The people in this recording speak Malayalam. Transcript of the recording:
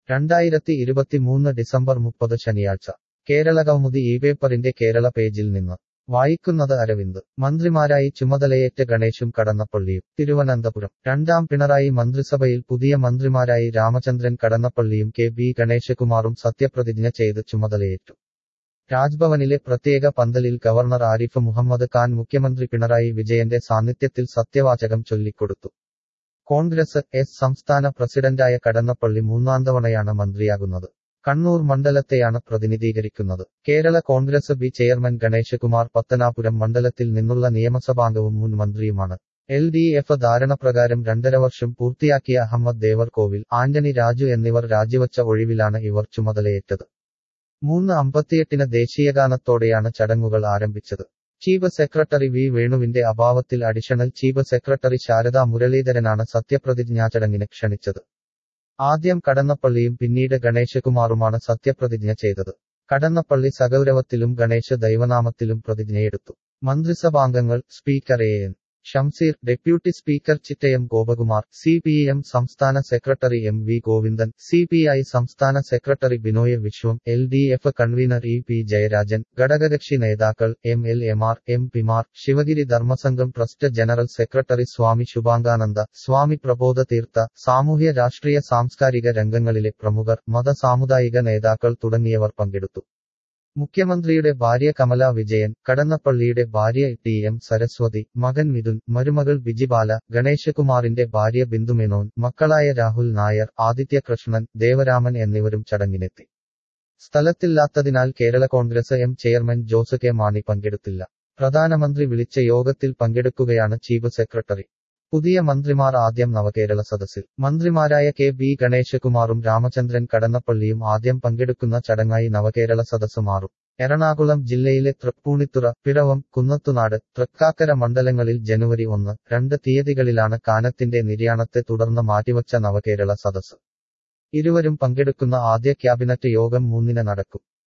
രണ്ടായിരത്തി ഇരുപത്തിമൂന്ന് ഡിസംബർ മുപ്പത് ശനിയാഴ്ച കേരളകൗമുദി ഈ പേപ്പറിന്റെ കേരള പേജിൽ നിന്ന് വായിക്കുന്നത് അരവിന്ദ് മന്ത്രിമാരായി ചുമതലയേറ്റ ഗണേശും കടന്നപ്പള്ളിയും തിരുവനന്തപുരം രണ്ടാം പിണറായി മന്ത്രിസഭയിൽ പുതിയ മന്ത്രിമാരായി രാമചന്ദ്രൻ കടന്നപ്പള്ളിയും കെ ബി ഗണേശകുമാറും സത്യപ്രതിജ്ഞ ചെയ്ത് ചുമതലയേറ്റു രാജ്ഭവനിലെ പ്രത്യേക പന്തലിൽ ഗവർണർ ആരിഫ് മുഹമ്മദ് ഖാൻ മുഖ്യമന്ത്രി പിണറായി വിജയന്റെ സാന്നിധ്യത്തിൽ സത്യവാചകം ചൊല്ലിക്കൊടുത്തു കോൺഗ്രസ് എസ് സംസ്ഥാന പ്രസിഡന്റായ കടന്നപ്പള്ളി മൂന്നാം തവണയാണ് മന്ത്രിയാകുന്നത് കണ്ണൂർ മണ്ഡലത്തെയാണ് പ്രതിനിധീകരിക്കുന്നത് കേരള കോൺഗ്രസ് ബി ചെയർമാൻ ഗണേശകുമാർ പത്തനാപുരം മണ്ഡലത്തിൽ നിന്നുള്ള നിയമസഭാംഗവും മുൻ മന്ത്രിയുമാണ് എൽ ഡി എഫ് ധാരണപ്രകാരം രണ്ടര വർഷം പൂർത്തിയാക്കിയ അഹമ്മദ് ദേവർകോവിൽ ആന്റണി രാജു എന്നിവർ രാജിവച്ച ഒഴിവിലാണ് ഇവർ ചുമതലയേറ്റത് മൂന്ന് അമ്പത്തിയെട്ടിന് ദേശീയഗാനത്തോടെയാണ് ചടങ്ങുകൾ ആരംഭിച്ചത് ചീഫ് സെക്രട്ടറി വി വേണുവിന്റെ അഭാവത്തിൽ അഡീഷണൽ ചീഫ് സെക്രട്ടറി ശാരദാ മുരളീധരനാണ് സത്യപ്രതിജ്ഞാ ചടങ്ങിന് ക്ഷണിച്ചത് ആദ്യം കടന്നപ്പള്ളിയും പിന്നീട് ഗണേശകുമാറുമാണ് സത്യപ്രതിജ്ഞ ചെയ്തത് കടന്നപ്പള്ളി സഗൗരവത്തിലും ഗണേശ ദൈവനാമത്തിലും പ്രതിജ്ഞയെടുത്തു മന്ത്രിസഭാംഗങ്ങൾ speaker A N Shamseer deputy speaker Chittayam Gopakumar C P M സംസ്ഥാന secretary M V Govindan C P I സംസ്ഥാന secretary Binoy Viswam L D F convener E P Jayarajan ഘടകകക്ഷി നേതാക്കൾ എം എൽ എമാർ എം പിമാർ Sivagiri Dharmasangham trust general secretary Swami Subhangananda Swami Prabodha തീർത്ഥ സാമൂഹ്യ രാഷ്ട്രീയ സാംസ്കാരിക രംഗങ്ങളിലെ പ്രമുഖർ മത സാമുദായിക നേതാക്കൾ തുടങ്ങിയവർ പങ്കെടുത്തു മുഖ്യമന്ത്രിയുടെ ഭാര്യ കമല വിജയൻ കടന്നപ്പള്ളിയുടെ ഭാര്യ ടി എം സരസ്വതി മകൻ മിഥുൻ മരുമകൾ ബിജിബാല ഗണേശകുമാറിന്റെ ഭാര്യ ബിന്ദുമേനോൻ മക്കളായ രാഹുൽ നായർ ആദിത്യ കൃഷ്ണൻ ദേവരാമൻ എന്നിവരും ചടങ്ങിനെത്തി സ്ഥലത്തില്ലാത്തതിനാൽ Kerala Congress M chairman Jose K Mani പങ്കെടുത്തില്ല പ്രധാനമന്ത്രി വിളിച്ച യോഗത്തിൽ പങ്കെടുക്കുകയാണ് ചീഫ് സെക്രട്ടറി പുതിയ മന്ത്രിമാർ ആദ്യം നവകേരള സദസ്സിൽ മന്ത്രിമാരായ കെ ബി ഗണേശകുമാറും രാമചന്ദ്രൻ കടന്നപ്പള്ളിയും ആദ്യം പങ്കെടുക്കുന്ന ചടങ്ങായി നവകേരള സദസ്സ് മാറും എറണാകുളം ജില്ലയിലെ തൃപ്പൂണിത്തുറ പിറവം കുന്നത്തുനാട് തൃക്കാക്കര മണ്ഡലങ്ങളിൽ ജനുവരി ഒന്ന് രണ്ട് തീയതികളിലാണ് കാനത്തിന്റെ നിര്യാണത്തെ തുടർന്ന് മാറ്റിവച്ച നവകേരള സദസ്സ് ഇരുവരും പങ്കെടുക്കുന്ന ആദ്യ ക്യാബിനറ്റ് യോഗം മൂന്നിന് നടക്കും